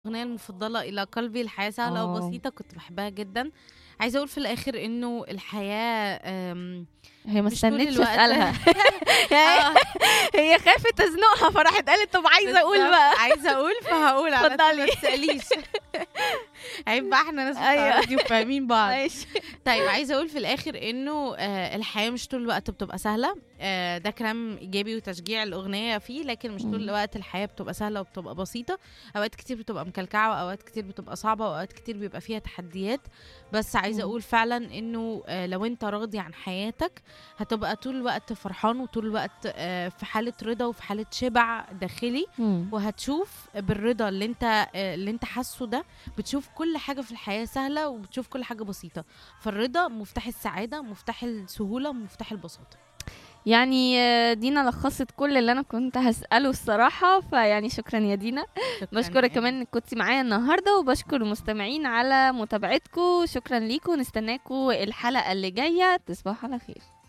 الأغنية المفضلة إلى قلبي الحياة سهلة آه. وبسيطة كنت باحبها جدًا. عايزة أقول في الآخر إنه الحياة آمم هي ما مش طول استنتش الوقت اسالها آه، هي خافت تزنقها فراحت قالت طب عايزه اقول بالضبط. بقى عايزة أقول فهاقول على طول ما اتفضلي. تسأليش. عيب بقى إحنا ناس بتوع أيوه. راديو فاهمين بعض. ماشي طيب عايزة أقول في الآخر إنه آآ الحياة مش طول الوقت بتبقى سهلة، آآ ده كلام إيجابي وتشجيع الأغنية فيه، لكن مش طول إمم. الوقت الحياة بتبقى سهلة وبتبقى بسيطة، أوقات كتير بتبقى مكلكعة وأوقات كتير بتبقى صعبة وأوقات كتير بيبقى فيها تحديات، بس عايزة إمم. أقول فعلًا إنه آآ لو أنت راضي عن حياتك هتبقى طول الوقت فرحان وطول الوقت آآ في حالة رضا وفي حالة شبع داخلي، إمم. وهتشوف بالرضا اللي أنت آآ اللي أنت حاسه ده، بتشوف كل حاجة في الحياة سهلة وبتشوف كل حاجة بسيطة، فالرضا مفتاح السعادة، مفتاح السهولة، مفتاح البساطة. يعني دينا لخصت كل اللي انا كنت هساله الصراحه فيعني شكرا يا دينا شكرًا بشكرك يا كمان انك كنتي معايا النهارده وبشكر المستمعين على متابعتكم شكرا ليكم نستناكم الحلقه اللي جايه تصبحوا على خير